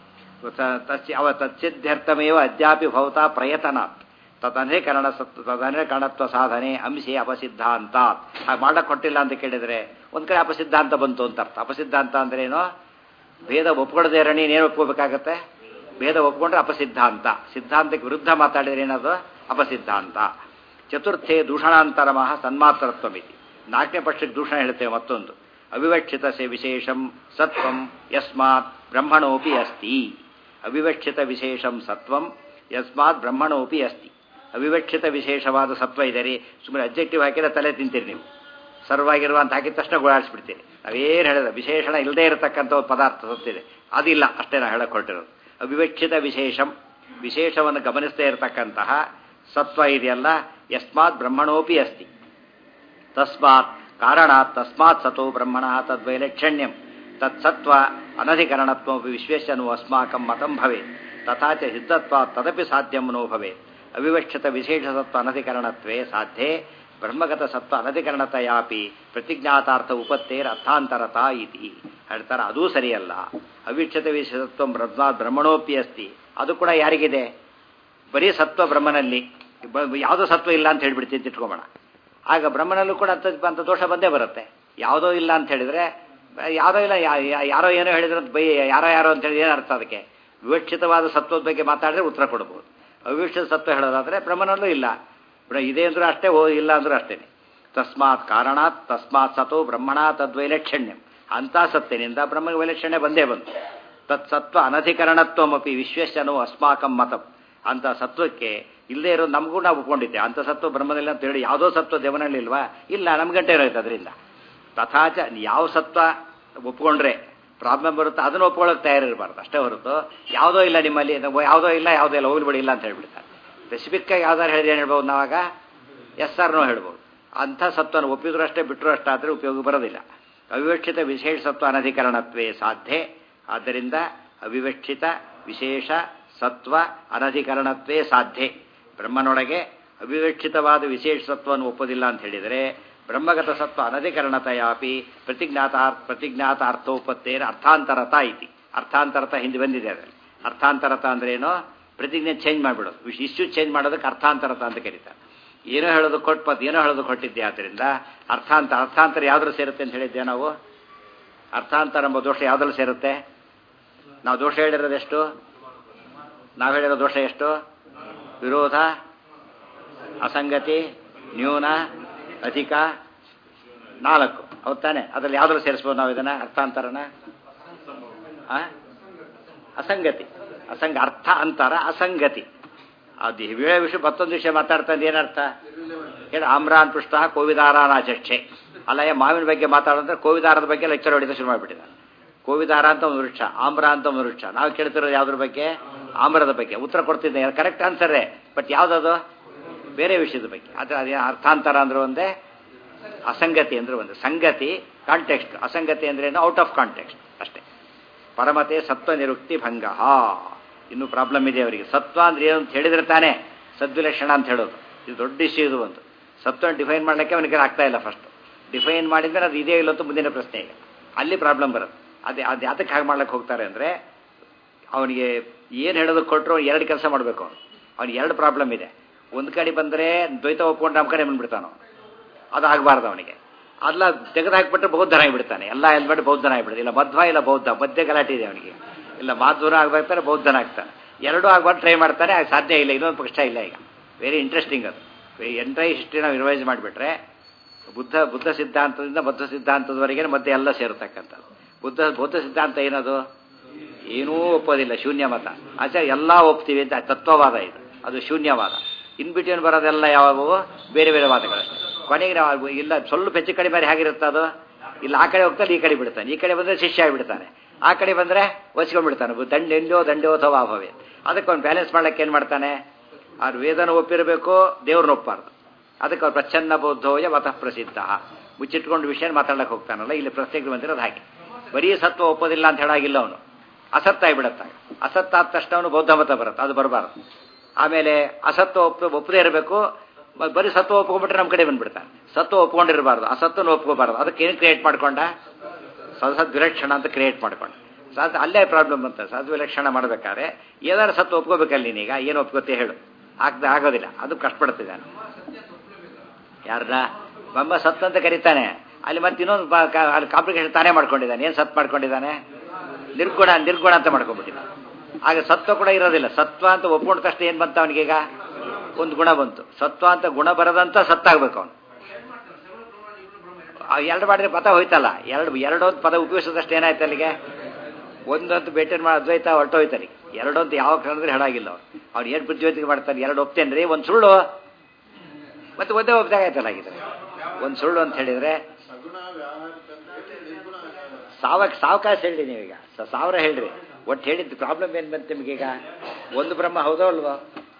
A: ತಸ್ಯ ಅವ ತತ್ಸಿದ್ಧ್ಯರ್ಥಮೇವ ಅದ್ಯಾಪಿ ಭವತಾ ಪ್ರಯತ್ನಾತ್ ತದನೇಕರಣ ಸತ್ ತದನೇಕರಣತ್ವ ಸಾಧನೆ ಅಂಶೆ ಅಪಸಿದ್ಧಾಂತ ಹಾಗೆ ಮಾಡಕ್ಕೆ ಕೊಟ್ಟಿಲ್ಲ ಅಂತ ಕೇಳಿದರೆ ಒಂದು ಕಡೆ ಅಪಸಿದ್ಧಾಂತ ಬಂತು ಅಂತ ಅರ್ಥ ಅಪಸಿದ್ಧಾಂತ ಅಂದ್ರೆ ಏನು ಭೇದ ಒಪ್ಕೊಳ್ಳದೆ ಇರೋಣ ಏನು ಒಪ್ಕೋಬೇಕಾಗತ್ತೆ ಭೇದ ಒಪ್ಕೊಂಡ್ರೆ ಅಪಸಿದ್ಧಾಂತ ಸಿದ್ಧಾಂತಕ್ಕೆ ವಿರುದ್ಧ ಮಾತಾಡಿದ್ರೆ ಏನದು ಅಪಸಿದ್ಧಾಂತ ಚತುರ್ಥೇ ದೂಷಣಾಂತರಮಃ ಸನ್ಮಾತ್ರತ್ವಮಿತಿ ನಾಲ್ಕನೇ ಪಕ್ಷಕ್ಕೆ ದೂಷಣ ಹೇಳ್ತೇವೆ ಮತ್ತೊಂದು ಅವಿವಕ್ಷಿತ ಸೆ ವಿಶೇಷಂ ಸತ್ವಂ ಯಸ್ಮಾತ್ ಬ್ರಹ್ಮಣೋಪಿ ಅಸ್ತಿ ಅವಿವಕ್ಷಿತ ವಿಶೇಷಂ ಸತ್ವಂ ಯಸ್ಮಾತ್ ಬ್ರಹ್ಮಣೋಪಿ ಅಸ್ತಿ ಅವಿವಕ್ಷಿತ ವಿಶೇಷವಾದ ಸತ್ವ ಇದೆ ರೀ ಸುಮ್ಮನೆ ಅಬ್ಜೆಕ್ಟಿವ್ ಹಾಕಿದ್ರೆ ತಲೆ ತಿಂತೀರಿ ನೀವು ಸರ್ವಾಗಿರುವ ಅಂತ ಹಾಕಿದ ತಕ್ಷಣ ಗೋಳಾಡಿಸ್ಬಿಡ್ತೀನಿ ನಾವೇನು ಹೇಳಿದ್ರೆ ವಿಶೇಷಣ ಇಲ್ಲದೇ ಇರತಕ್ಕಂಥ ಒಂದು ಪದಾರ್ಥ ಸತ್ತಿದೆ ಅದಿಲ್ಲ ಅಷ್ಟೇ ನಾವು ಹೇಳಕ್ ಹೊರಟಿರೋದು ಅವಿವಕ್ಷಿತ ವಿಶೇಷಂ ವಿಶೇಷವನ್ನು ಗಮನಿಸದೇ ಇರತಕ್ಕಂತಹ ಸತ್ವ ಇದೆಯಲ್ಲ ಯಸ್ಮಾತ್ ಬ್ರಹ್ಮಣೋಪಿ ಅಸ್ತಿ ತಸ್ಮಾತ್ ಕಾರಣಾತ್ ತಸ್ಮಾತ್ ಸತೋ ಬ್ರಹ್ಮಣ ತದ್ವೈಲಕ್ಷಣ್ಯಂ ತತ್ಸತ್ವ ಅನಧಿಕರಣತ್ವಮಪಿ ವಿಶ್ವೇಶನು ಅಸ್ಮಾಕಂ ಮತಂ ಭವೇತ್ ತಥಾ ಚ ಸಿದ್ಧತ್ವಾತ್ ತದಪಿ ಸಾಧ್ಯಂ ನೋ ಭವೇತ್ ಅವಿವಕ್ಷಿತ ವಿಶೇಷಸತ್ವ ಅನಧಿಕರಣತ್ವೇ ಸಾಧ್ಯೆ ಬ್ರಹ್ಮಗತ ಸತ್ವ ಅನಧಿಕರಣತೆಯಾಪಿ ಪ್ರತಿಜ್ಞಾತಾರ್ಥ ಉಪತ್ತೇರ್ ಅರ್ಥಾಂತರತ ಇತಿ ಹೇಳ್ತಾರೆ ಅದೂ ಸರಿಯಲ್ಲ ಅವಿಕ್ಷಿತ ವಿಶೇಷತ್ವ ಬ್ರಹ್ಮ ಬ್ರಹ್ಮಣೋಪಿ ಅಸ್ತಿ ಅದು ಕೂಡ ಯಾರಿಗಿದೆ ಬರೀ ಸತ್ವ ಬ್ರಹ್ಮನಲ್ಲಿ ಬ- ಯಾವುದೋ ಸತ್ವ ಇಲ್ಲ ಅಂತ ಹೇಳ್ಬಿಡ್ತೀನಿ ಅಂತ ಇಟ್ಕೊಂಬೋಣ ಆಗ ಬ್ರಹ್ಮನಲ್ಲೂ ಕೂಡ ಅಂತ ಅಂತ ದೋಷ ಬಂದೇ ಬರುತ್ತೆ ಯಾವುದೋ ಇಲ್ಲ ಅಂತ ಹೇಳಿದ್ರೆ ಯಾವುದೋ ಇಲ್ಲ ಯಾ- ಯಾ- ಯಾರೋ ಏನೋ ಹೇಳಿದ್ರೆ ಅಂತ ಬೈ ಯಾರೋ ಯಾರೋ ಅಂತ ಹೇಳಿ ಏನು ಅರ್ಥ ಅದಕ್ಕೆ ವಿವಕ್ಷಿತವಾದ ಸತ್ವದ ಬಗ್ಗೆ ಮಾತಾಡಿದ್ರೆ ಉತ್ತರ ಕೊಡ್ಬೋದು ಅವಿವಕ್ಷಿತ ಸತ್ವ ಹೇಳೋದಾದ್ರೆ ಬ್ರಹ್ಮನಲ್ಲೂ ಇಲ್ಲ ಬ್ರ- ಇದೆ ಅಂದ್ರೂ ಅಷ್ಟೇ ಓ ಇಲ್ಲ ಅಂದ್ರೂ ಅಷ್ಟೇನೆ ತಸ್ಮಾತ್ ಕಾರಣಾತ್ ತಸ್ಮಾತ್ ಸತೋ ಬ್ರಹ್ಮಣ ತದ್ವೈಲಕ್ಷಣ್ಯಂ ಅಂತ ಸತ್ಯನಿಂದ ಬ್ರಹ್ಮ ವೈಲಕ್ಷಣ್ಯ ಬಂದೇ ಬಂತು ತತ್ಸತ್ವ ಅನಧಿಕರಣತ್ವಮಪಿ ವಿಶ್ವೇಶನೋ ಅಸ್ಮಾಕಂ ಮತಂ ಅಂತ ಸತ್ವಕ್ಕೆ ಇಲ್ಲದೆ ಇರೋ ನಮಗೂ ನಾವು ಒಪ್ಕೊಂಡಿದ್ದೆ ಅಂತ ಸತ್ವ ಬ್ರಹ್ಮದಲ್ಲಿ ಅಂತ ಹೇಳಿ ಯಾವುದೋ ಸತ್ವ ದೇವನಲ್ಲಿ ಇಲ್ವಾ ಇಲ್ಲ ನಮ್ಗಂಟೆ ಇರೋಯ್ತು ಅದರಿಂದ ತಥಾಚ ಯಾವ ಸತ್ವ ಒಪ್ಕೊಂಡ್ರೆ ಪ್ರಾಬ್ಲಮ್ ಬರುತ್ತೆ ಅದನ್ನ ಒಪ್ಕೊಳ್ಳೋಕೆ ತಯಾರಿರಬಾರ್ದು ಅಷ್ಟೇ ಹೊರತು ಯಾವುದೋ ಇಲ್ಲ ನಿಮ್ಮಲ್ಲಿ ನಾವು ಯಾವುದೋ ಇಲ್ಲ ಯಾವುದೋ ಇಲ್ಲ ಹೋಗ್ಲಿ ಬಿಡಿ ಇಲ್ಲ ಅಂತ ಹೇಳ್ಬಿಡ್ತಾರೆ ಸ್ಪೆಸಿಫಿಕ್ ಆಗಿ ಯಾವ್ದಾರು ಹೇಳಿದ್ರೆ ಏನು ಹೇಳ್ಬೋದು ನಾವಾಗ ಎಸ್ ಆರ್ನೋ ಹೇಳ್ಬೋದು ಅಂಥ ಸತ್ವನ ಒಪ್ಪಿದ್ರು ಅಷ್ಟೇ ಬಿಟ್ಟರು ಅಷ್ಟೇ ಆದರೆ ಉಪಯೋಗ ಬರೋದಿಲ್ಲ ಅವಿವಕ್ಷಿತ ವಿಶೇಷ ಸತ್ವ ಅನಧಿಕರಣತ್ವೇ ಸಾಧ್ಯ ಆದ್ದರಿಂದ ಅವಿವಕ್ಷಿತ ವಿಶೇಷ ಸತ್ವ ಅನಧಿಕರಣತ್ವೇ ಸಾಧ್ಯ ಬ್ರಹ್ಮನೊಳಗೆ ಅವಿವಕ್ಷಿತವಾದ ವಿಶೇಷ ಸತ್ವವನ್ನು ಒಪ್ಪೋದಿಲ್ಲ ಅಂತ ಹೇಳಿದರೆ ಬ್ರಹ್ಮಗತ ಸತ್ವ ಅನಧಿಕರಣತೆಯಾಪಿ ಪ್ರತಿಜ್ಞಾತ ಪ್ರತಿಜ್ಞಾತಾರ್ಥೋಪತ್ತೇನ ಅರ್ಥಾಂತರತ ಇತಿ ಅರ್ಥಾಂತರತ ಹಿಂದೆ ಬಂದಿದೆ ಅದರಲ್ಲಿ ಅರ್ಥಾಂತರತ ಅಂದ್ರೆ ಏನೋ ಪ್ರತಿಜ್ಞೆ ಚೇಂಜ್ ಮಾಡಿಬಿಡೋದು ಇಶ್ಯೂ ಚೇಂಜ್ ಮಾಡೋದಕ್ಕೆ ಅರ್ಥಾಂತರತ ಅಂತ ಕರೀತಾರೆ ಏನೋ ಹೇಳೋದು ಕೊಟ್ಪತ್ ಏನೋ ಹೇಳೋದು ಕೊಟ್ಟಿದ್ದೆ ಆದ್ದರಿಂದ ಅರ್ಥಾಂತರ ಅರ್ಥಾಂತರ ಯಾವ್ದ್ರಲ್ಲಿ ಸೇರುತ್ತೆ ಅಂತ ಹೇಳಿದ್ದೆ ನಾವು ಅರ್ಥಾಂತರ ಎಂಬ ದೋಷ ಯಾವ್ದ್ರಲ್ಲಿ ಸೇರುತ್ತೆ ನಾವು ದೋಷ ಹೇಳಿರೋದು ಎಷ್ಟು ನಾವು ಹೇಳಿರೋ ದೋಷ ಎಷ್ಟು ವಿರೋಧ ಅಸಂಗತಿ ನ್ಯೂನ ಅಧಿಕ ನಾಲ್ಕು ಹೌದ್ ತಾನೆ ಅದ್ರಲ್ಲಿ ಯಾವ್ದ್ರಲ್ಲಿ ಸೇರಿಸ್ಬೋದು ನಾವು ಇದನ್ನ ಅರ್ಥಾಂತರನ ಆ? ಅಸಂಗತಿ ಅಸಂಗ ಅರ್ಥ ಅಂತರ ಅಸಂಗತಿ ಅದು ವೇಳೆ ವಿಷಯ ಮತ್ತೊಂದು ವಿಷಯ ಮಾತಾಡ್ತಾ ಇದ್ದು ಏನರ್ಥ ಹೇಳಿ ಆಮ್ರಾನ್ ಪೃಷ್ಠ ಕೋವಿದಾರಾನ ಚರ್ಚೆ ಅಲ್ಲಯ್ಯ ಮಾವಿನ ಬಗ್ಗೆ ಮಾತಾಡಿದ್ರೆ ಕೋವಿದಾರದ ಬಗ್ಗೆ ಲೆಕ್ಚರ್ ಹೊಡಿದ ಶುರು ಮಾಡಿಬಿಟ್ಟಿದ್ದಾನೆ ಕೋವಿದಾರ ಅಂತ ಒಂದು ವೃಕ್ಷ ಆಮ್ರ ಅಂತ ಒಂದು ವೃಕ್ಷ ನಾವು ಕೇಳ್ತಿರೋದು ಯಾವ್ದ್ರ ಬಗ್ಗೆ ಆಮ್ರದ ಬಗ್ಗೆ ಉತ್ತರ ಕೊಡ್ತಿದ್ದೆ ಕರೆಕ್ಟ್ ಆನ್ಸರೇ ಬಟ್ ಯಾವ್ದದು ಬೇರೆ ವಿಷಯದ ಬಗ್ಗೆ ಅದು ಅದೇ ಅರ್ಥಾಂತರ ಅಂದ್ರೆ ಒಂದೇ ಅಸಂಗತಿ ಅಂದ್ರೆ ಒಂದು ಸಂಗತಿ ಕಾಂಟೆಕ್ಸ್ಟ್ ಅಸಂಗತಿ ಅಂದ್ರೆ ಏನು ಔಟ್ ಆಫ್ ಕಾಂಟೆಕ್ಸ್ಟ್ ಅಷ್ಟೇ ಪರಮತೆ ಸತ್ವ ನಿರುಕ್ತಿ ಭಂಗ ಇನ್ನು ಪ್ರಾಬ್ಲಮ್ ಇದೆ ಅವರಿಗೆ ಸತ್ವ ಅಂದ್ರೆ ಏನು ಅಂತ ಹೇಳಿದ್ರೆ ತಾನೇ ಸದ್ವಿಲಕ್ಷಣ ಅಂತ ಹೇಳೋದು ಇದು ದೊಡ್ಡ ಇಶ್ಯೂ ಇದು ಒಂದು ಸತ್ವ ಡಿಫೈನ್ ಮಾಡಲಿಕ್ಕೆ ಅವನಿಗೆ ಆಗ್ತಾ ಇಲ್ಲ ಫಸ್ಟ್ ಡಿಫೈನ್ ಮಾಡಿದ್ರೆ ಅದು ಇದೇ ಇಲ್ಲ ಅಂತ ಮುಂದಿನ ಪ್ರಶ್ನೆ ಈಗ ಅಲ್ಲಿ ಪ್ರಾಬ್ಲಮ್ ಬರುತ್ತೆ ಅದೇ ಅದು ಯಾತಕ್ಕೆ ಹಾಗೆ ಮಾಡ್ಲಿಕ್ಕೆ ಹೋಗ್ತಾರೆ ಅಂದರೆ ಅವನಿಗೆ ಏನು ಹೇಳೋದಕ್ಕೆ ಕೊಟ್ಟರು ಎರಡು ಕೆಲಸ ಮಾಡಬೇಕು ಅವನು ಅವ್ನಿಗೆ ಎರಡು ಪ್ರಾಬ್ಲಮ್ ಇದೆ ಒಂದು ಕಡೆ ಬಂದರೆ ದ್ವೈತ ಒಪ್ಕೊಂಡು ನಮ್ಮ ಕಡೆ ಬಂದ್ಬಿಡ್ತಾನೆ ಅವನು ಅದು ಆಗಬಾರ್ದು ಅವನಿಗೆ ಅಲ್ಲ ತೆಗೆದು ಹಾಕಿಬಿಟ್ರೆ ಬೌದ್ಧನ ಆಗಿಬಿಡ್ತಾನೆ ಎಲ್ಲ ಎಲ್ಬಿಟ್ಟು ಬೌದ್ಧನ ಆಗಿಬಿಡುತ್ತೆ ಇಲ್ಲ ಮಧ್ವ ಇಲ್ಲ ಬೌದ್ಧ ಮಧ್ಯೆ ಗಲಾಟೆ ಇದೆ ಅವನಿಗೆ ಇಲ್ಲ ಮಾಧ್ವನ ಆಗ್ಬೇಕಾದ್ರೆ ಬೌದ್ಧನ ಆಗ್ತಾನೆ ಎರಡೂ ಆಗ್ಬಾರ್ದು ಟ್ರೈ ಮಾಡ್ತಾನೆ ಅದು ಸಾಧ್ಯ ಇಲ್ಲ ಇನ್ನೊಂದು ಪಕ್ಷ ಇಲ್ಲ ಈಗ ವೆರಿ ಇಂಟ್ರೆಸ್ಟಿಂಗ್ ಅದು ಎಂಟ್ರೈ ಹಿಸ್ಟ್ರಿ ನಾವು ರಿವೈಸ್ ಮಾಡಿಬಿಟ್ರೆ ಬುದ್ಧ ಬುದ್ಧ ಸಿದ್ಧಾಂತದಿಂದ ಬೌದ್ಧ ಸಿದ್ಧಾಂತದವರೆಗೆ ಮತ್ತೆ ಎಲ್ಲ ಸೇರತಕ್ಕಂಥದ್ದು ಬುದ್ಧ ಬೌದ್ಧ ಸಿದ್ಧಾಂತ ಏನದು ಏನೂ ಒಪ್ಪೋದಿಲ್ಲ ಶೂನ್ಯ ಮತ ಆಚಾರ ಎಲ್ಲ ಒಪ್ತೀವಿ ಅಂತ ತತ್ವವಾದ ಇದು ಅದು ಶೂನ್ಯವಾದ ಇನ್ ಬಿಟ್ವೀನ್ ಬರೋದೆಲ್ಲ ಯಾವಾಗವು ಬೇರೆ ಬೇರೆ ವಾದಗಳಷ್ಟೇ ಕೊನೆಗೆ ನಾವು ಇಲ್ಲ ಸ್ವಲ್ಪ ಹೆಚ್ಚು ಕಡಿಮೆ ಹೇಗಿರುತ್ತೆ ಅದು ಇಲ್ಲ ಆ ಕಡೆ ಹೋಗ್ತಾನೆ ಈ ಕಡೆ ಬಿಡ್ತಾನೆ ಈ ಕಡೆ ಬಂದರೆ ಶಿಷ್ಯ ಆಗಿಬಿಡ್ತಾನೆ ಆ ಕಡೆ ಬಂದರೆ ಒಚ್ಕೊಂಡ್ಬಿಡ್ತಾನೆ ದಂಡ ಎಂಡೋ ದಂಡೋ ಅಥವಾ ಅಭವೇ ಅದಕ್ಕೆ ಅವ್ನು ಬ್ಯಾಲೆನ್ಸ್ ಮಾಡ್ಲಿಕ್ಕೆ ಏನು ಮಾಡ್ತಾನೆ ಅವ್ರು ವೇದನ ಒಪ್ಪಿರಬೇಕು ದೇವ್ರನ್ನ ಒಪ್ಪಾರ್ದು ಅದಕ್ಕೆ ಅವ್ರು ಪ್ರಚ್ಛನ್ನ ಬೌದ್ಧೋಯ ಮತಃ ಪ್ರಸಿದ್ಧ ಮುಚ್ಚಿಟ್ಕೊಂಡು ವಿಷಯ ಮಾತಾಡಕ್ಕೆ ಹೋಗ್ತಾನಲ್ಲ ಇಲ್ಲಿ ಪ್ರಶ್ನೆಗಳು ಬಂದಿರೋದು ಹಾಗೆ ಬರೀ ಸತ್ವ ಒಪ್ಪೋದಿಲ್ಲ ಅಂತ ಹೇಳಾಗಿಲ್ಲ ಅವನು ಅಸತ್ತ ಆಗಿಬಿಡತ್ತ ಅಸತ್ತ ಆದ ತಕ್ಷಣ ಅವನು ಬೌದ್ಧ ಮತ ಬರುತ್ತೆ ಅದು ಬರಬಾರ್ದು ಆಮೇಲೆ ಅಸತ್ವ ಒಪ್ಪ ಒಪ್ಪದೇ ಇರಬೇಕು ಮ- ಬರೀ ಸತ್ವ ಒಪ್ಕೊಂಡ್ಬಿಟ್ರೆ ನಮ್ಮ ಕಡೆ ಬಂದ್ಬಿಡ್ತಾನೆ ಸತ್ವ ಒಪ್ಕೊಂಡಿರಬಾರ್ದು ಅಸತ್ವನ ಒಪ್ಕೋಬಾರ್ದು ಅದಕ್ಕೆ ಏನು ಕ್ರಿಯೇಟ್ ಮಾಡ್ಕೊಂಡ ಸದ್ವಿಲಕ್ಷಣ ಅಂತ ಕ್ರಿಯೇಟ್ ಮಾಡ್ಕೊಂಡ ಸಾಧು ಅಲ್ಲೇ ಪ್ರಾಬ್ಲಮ್ ಅಂತ ಸದ್ವಿಲಕ್ಷಣ ಮಾಡ್ಬೇಕಾದ್ರೆ ಏನಾದ್ರು ಸತ್ವ ಒಪ್ಕೋಬೇಕಲ್ಲ ನೀನೀಗ ಏನು ಒಪ್ಕೋತೆ ಹೇಳು ಆಗ್ದ ಆಗೋದಿಲ್ಲ ಅದು ಕಷ್ಟಪಡ್ತಿದ್ದಾನೆ ಯಾರ್ದ ಬೊಮ್ಮ ಸತ್ ಅಂತ ಕರೀತಾನೆ ಅಲ್ಲಿ ಮತ್ತೆ ಇನ್ನೊಂದು ಬ- ಕ- ಅಲ್ಲಿ ಕಾಂಪ್ಲಿಕೇಶನ್ ತಾನೇ ಮಾಡ್ಕೊಂಡಿದ್ದಾನೆ ಏನು ಸತ್ ಮಾಡ್ಕೊಂಡಿದ್ದಾನೆ ನಿರ್ಗುಣ ನಿರ್ಗುಣ ಅಂತ ಮಾಡ್ಕೊಂಡ್ಬಿಟ್ಟಿದ್ದಾನೆ ಆಗ ಸತ್ವ ಕೂಡ ಇರೋದಿಲ್ಲ ಸತ್ವ ಅಂತ ಒಪ್ಕೊಂಡ ತಕ್ಷಣ ಏನು ಬಂತ ಅವನಿಗೀಗ ಒಂದು ಗುಣ ಬಂತು ಸತ್ವ ಅಂತ ಗುಣ ಬರದಂತ ಸತ್ತಾಗ್ಬೇಕು ಅವನು ಎರಡು ಮಾಡಿದ್ರೆ ಪದ ಹೋಯ್ತಲ್ಲ ಎರಡು ಎರಡೊಂದು ಪದ ಉಪಯೋಗಿಸಿದಷ್ಟು ಏನಾಯ್ತು ಅಲ್ಲಿಗೆ ಒಂದಂತೂ ಬೇಟೆನ್ ಮಾಡಿ ಅದ್ವೈತ ಹೊರಟೋಯ್ತಾನೆ ಎರಡೊಂದು ಯಾವ ಕಾರಣದ್ರೆ ಹೇಳಾಗಿಲ್ಲ ಅವ್ರು ಅವ್ರು ಏನು ಬುದ್ಧಿವತಿಗೆ ಮಾಡ್ತಾನೆ ಎರಡು ಒಪ್ತೇನ್ರಿ ಒಂದು ಸುಳ್ಳು ಮತ್ತೆ ಒಂದೇ ಒಪ್ಪಿದಾಗ ಆಯ್ತಲ್ಲ ಆಗಿದ್ರೆ ಒಂದು ಸುಳ್ಳು ಅಂತ ಹೇಳಿದ್ರೆ ಸಾವಕ್ಕೆ ಸಾವಕಾಶ ಹೇಳಿ ನೀವೀಗ ಸ- ಸಾವಿರ ಹೇಳ್ರಿ ಒಟ್ಟು ಹೇಳಿದ್ದು ಪ್ರಾಬ್ಲಮ್ ಏನು ಬಂತು ನಿಮಗೀಗ ಒಂದು ಬ್ರಹ್ಮ ಹೌದೋ ಅಲ್ವೋ